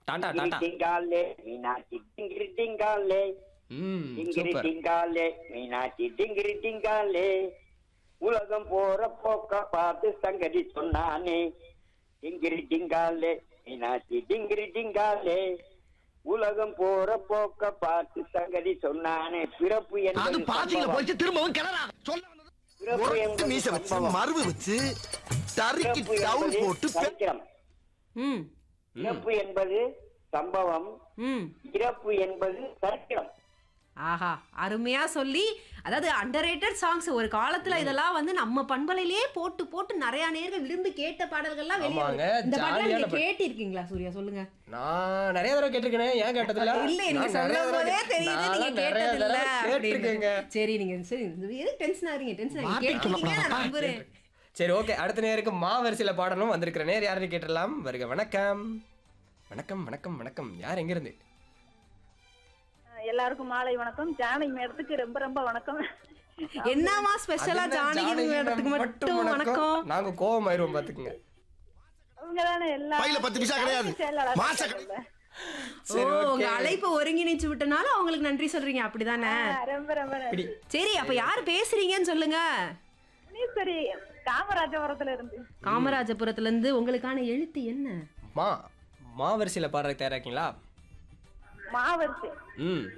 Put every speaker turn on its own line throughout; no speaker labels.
டாடா டாடா
டிங்காலே மீனாட்சி டிங்கிரி டிங்காலே
ம்
டிங்கிரி
சூப்பர்
டிங்காலே மீனாட்சி டிங்கிரி டிங்காலே உலகம் போற போக்க பார்த்து சங்கடி சொன்னானே டிங்கிரி டிங்காலே மீனாட்சி டிங்கிரி டிங்காலே உலகம் போற போக்க பார்த்து சங்கடி சொன்னானே பிறப்பு
அது
என்பது
பாத்தீங்க
சம்பவம்.
போயிட்டு திரும்பவும் கிளறா சொல்ல வந்தது.
பிறப்பு
உரத்து
என்பது
மீச வச்சு
சம்பவம்.
மருவு வச்சு தறிக்கு
பிறப்பு
டவுன்
என்பது
போட்டு பெ-
சரித்திரம்
ம்
பிறப்பு என்பது சம்பவம்
ம்
இறப்பு என்பது சரித்திரம்
ஆஹா அருமையா சொல்லி அதாவது அண்டர் சாங்ஸ் ஒரு காலத்துல இதெல்லாம் வந்து நம்ம பண்பலையிலே போட்டு போட்டு நிறைய நேர்கள் விரும்பி கேட்ட பாடல்கள்லாம் வெளியே
ஆமாங்க,
வரும். இந்த பாடலாம்
ஜாலியான
நீங்க
பாட்டு.
கேட்டிருக்கீங்களா சூர்யா சொல்லுங்க
நான் நிறைய தடவை கேட்டிருக்கேன் ஏன் கேட்டதில்ல
இல்ல நீங்க
நான் நிறைய
சொல்லும் போதே
தடவை
தெரியுது
நான்
நீங்க
நிறைய
கேட்டது இல்ல
தடவை கேட்டிருக்கேங்க
சரி நீங்க சரி எதுக்கு டென்ஷன் ஆறீங்க டென்ஷன் ஆறீங்க
வார்த்தை
கேட்டிருக்கீங்க நான்
சொல்லக்கூடாதா?
நம்புறேன்
சரி ஓகே அடுத்த நேருக்கு மாவரிசையில பாடணும் வந்திருக்கிற நேர் யாருன்னு கேட்டுடலாம் வருக வணக்கம் வணக்கம் வணக்கம் வணக்கம் யார் எங்க இருந்து
எல்லாருக்கும் மாலை வணக்கம் ஜானகி மேடத்துக்கு ரொம்ப ரொம்ப வணக்கம்
என்னமா ஸ்பெஷலா
அது என்ன
ஜானகி
ஜானகி
மேடத்துக்கு
மேம்
மட்டும் வணக்கம்
நாங்க கோவம் ஆயிருவோம் பாத்துக்குங்க
அவங்க தானே எல்லா
பையில பத்து பைசா கிடையாது
செயலாளர்
மாச
இருக்காங்கல்ல.
ஓ
சரி
உங்க
ஓகே
அழைப்பு ஒருங்கிணைச்சு விட்டனால அவங்களுக்கு நன்றி சொல்றீங்க அப்படிதானே
ஆ, ரொம்ப ரொம்ப நன்றி.
சரி அப்ப யார் பேசுறீங்கன்னு சொல்லுங்க
முனீஸ்வரி காமராஜபுரத்துல இருந்து
காமராஜபுரத்துல இருந்து உங்களுக்கான எழுத்து என்ன
மா மாவரிசையில பாடுறதுக்கு தயாராக்கீங்களா
மாவரிசை
ம்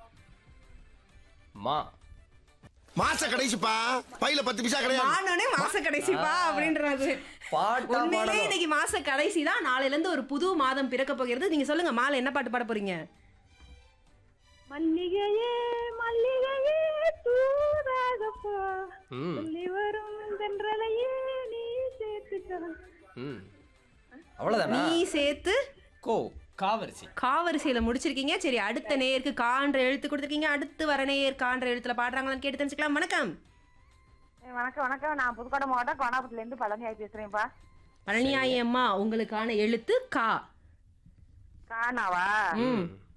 மா
மாச கடைசிப்பா பையில பத்து பைசா கிடையாது
மானோனே மாச கடைசிப்பா அப்படின்றது
பாட்டா
உண்மையிலே
பாடணும்
இன்னைக்கு மாச கடைசி தான் நாளையில இருந்து ஒரு புது மாதம் பிறக்க போகிறது நீங்க சொல்லுங்க மாலை என்ன பாட்டு பாட போறீங்க
மல்லிகையே மல்லிகையே தூதாக போ
ம்
சொல்லி வரும் தென்றலையே நீ சேர்த்துக்கோ
ம் அவ்வளவுதானா
நீ சேர்த்து
கோ காவரிசை
காவரிசையில முடிச்சிருக்கீங்க சரி அடுத்த நேயருக்கு கான்ற எழுத்து கொடுத்துருக்கீங்க அடுத்து வர நேயர் கான்ற எழுத்துல பாடுறாங்களான்னு கேட்டு தெரிஞ்சுக்கலாம் வணக்கம்
வணக்கம் வணக்கம் நான் புதுக்கோட்டை மாவட்டம் கோணாபுரத்துல இருந்து பழனியாய் பேசுறேன்ப்பா
பழனியாயி அம்மா உங்களுக்கான எழுத்து கா
காணாவா
ம்